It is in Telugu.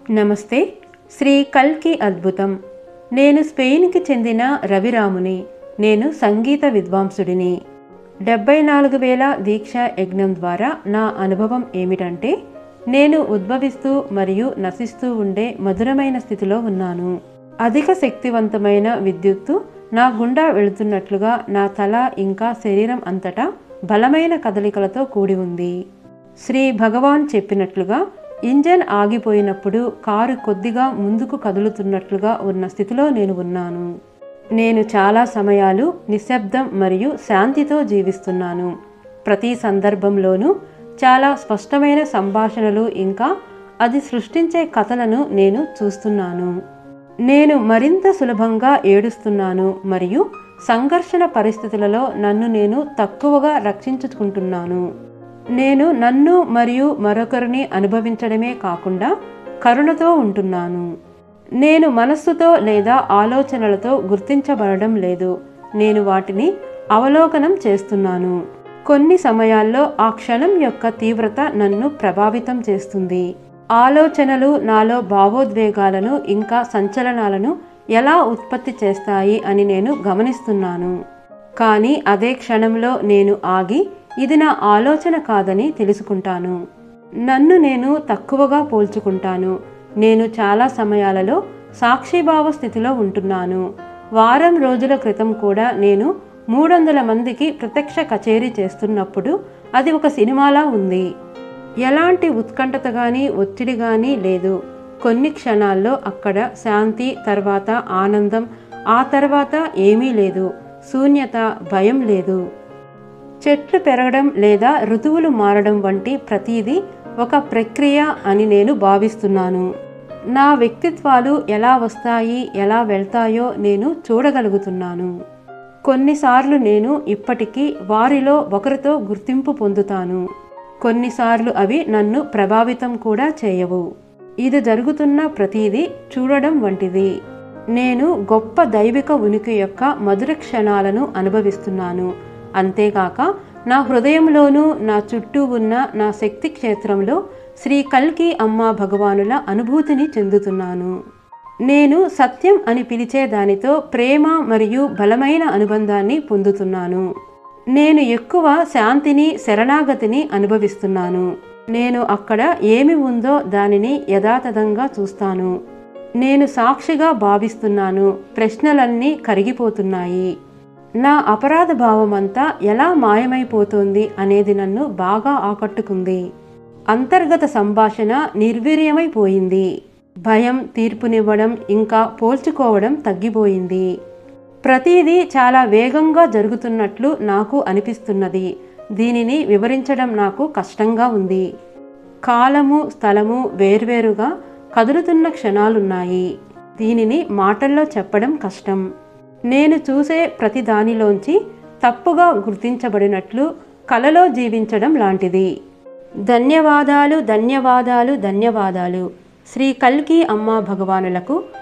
నమస్తే శ్రీ కల్కి అద్భుతం నేను స్పెయిన్కి చెందిన రవిరాముని నేను సంగీత విద్వాంసుడిని డెబ్బై నాలుగు వేల దీక్ష యజ్ఞం ద్వారా నా అనుభవం ఏమిటంటే నేను ఉద్భవిస్తూ మరియు నశిస్తూ ఉండే మధురమైన స్థితిలో ఉన్నాను అధిక శక్తివంతమైన విద్యుత్తు నా గుండా వెళుతున్నట్లుగా నా తల ఇంకా శరీరం అంతటా బలమైన కదలికలతో కూడి ఉంది శ్రీ భగవాన్ చెప్పినట్లుగా ఇంజన్ ఆగిపోయినప్పుడు కారు కొద్దిగా ముందుకు కదులుతున్నట్లుగా ఉన్న స్థితిలో నేను ఉన్నాను నేను చాలా సమయాలు నిశ్శబ్దం మరియు శాంతితో జీవిస్తున్నాను ప్రతి సందర్భంలోనూ చాలా స్పష్టమైన సంభాషణలు ఇంకా అది సృష్టించే కథలను నేను చూస్తున్నాను నేను మరింత సులభంగా ఏడుస్తున్నాను మరియు సంఘర్షణ పరిస్థితులలో నన్ను నేను తక్కువగా రక్షించుకుంటున్నాను నేను నన్ను మరియు మరొకరిని అనుభవించడమే కాకుండా కరుణతో ఉంటున్నాను నేను మనస్సుతో లేదా ఆలోచనలతో గుర్తించబడడం లేదు నేను వాటిని అవలోకనం చేస్తున్నాను కొన్ని సమయాల్లో ఆ క్షణం యొక్క తీవ్రత నన్ను ప్రభావితం చేస్తుంది ఆలోచనలు నాలో భావోద్వేగాలను ఇంకా సంచలనాలను ఎలా ఉత్పత్తి చేస్తాయి అని నేను గమనిస్తున్నాను కానీ అదే క్షణంలో నేను ఆగి ఇది నా ఆలోచన కాదని తెలుసుకుంటాను నన్ను నేను తక్కువగా పోల్చుకుంటాను నేను చాలా సమయాలలో సాక్షిభావ స్థితిలో ఉంటున్నాను వారం రోజుల క్రితం కూడా నేను మూడు వందల మందికి ప్రత్యక్ష కచేరీ చేస్తున్నప్పుడు అది ఒక సినిమాలా ఉంది ఎలాంటి ఉత్కంఠత కానీ ఒత్తిడి కానీ లేదు కొన్ని క్షణాల్లో అక్కడ శాంతి తర్వాత ఆనందం ఆ తర్వాత ఏమీ లేదు శూన్యత భయం లేదు చెట్లు పెరగడం లేదా ఋతువులు మారడం వంటి ప్రతీది ఒక ప్రక్రియ అని నేను భావిస్తున్నాను నా వ్యక్తిత్వాలు ఎలా వస్తాయి ఎలా వెళ్తాయో నేను చూడగలుగుతున్నాను కొన్నిసార్లు నేను ఇప్పటికీ వారిలో ఒకరితో గుర్తింపు పొందుతాను కొన్నిసార్లు అవి నన్ను ప్రభావితం కూడా చేయవు ఇది జరుగుతున్న ప్రతీది చూడడం వంటిది నేను గొప్ప దైవిక ఉనికి యొక్క మధుర క్షణాలను అనుభవిస్తున్నాను అంతేకాక నా హృదయంలోనూ నా చుట్టూ ఉన్న నా శక్తి క్షేత్రంలో శ్రీ కల్కి అమ్మ భగవానుల అనుభూతిని చెందుతున్నాను నేను సత్యం అని పిలిచే దానితో ప్రేమ మరియు బలమైన అనుబంధాన్ని పొందుతున్నాను నేను ఎక్కువ శాంతిని శరణాగతిని అనుభవిస్తున్నాను నేను అక్కడ ఏమి ఉందో దానిని యథాతథంగా చూస్తాను నేను సాక్షిగా భావిస్తున్నాను ప్రశ్నలన్నీ కరిగిపోతున్నాయి నా అపరాధ భావమంతా ఎలా మాయమైపోతుంది అనేది నన్ను బాగా ఆకట్టుకుంది అంతర్గత సంభాషణ నిర్వీర్యమైపోయింది భయం తీర్పునివ్వడం ఇంకా పోల్చుకోవడం తగ్గిపోయింది ప్రతిదీ చాలా వేగంగా జరుగుతున్నట్లు నాకు అనిపిస్తున్నది దీనిని వివరించడం నాకు కష్టంగా ఉంది కాలము స్థలము వేర్వేరుగా కదులుతున్న క్షణాలున్నాయి దీనిని మాటల్లో చెప్పడం కష్టం నేను చూసే ప్రతి దానిలోంచి తప్పుగా గుర్తించబడినట్లు కలలో జీవించడం లాంటిది ధన్యవాదాలు ధన్యవాదాలు ధన్యవాదాలు శ్రీ కల్కి అమ్మ భగవానులకు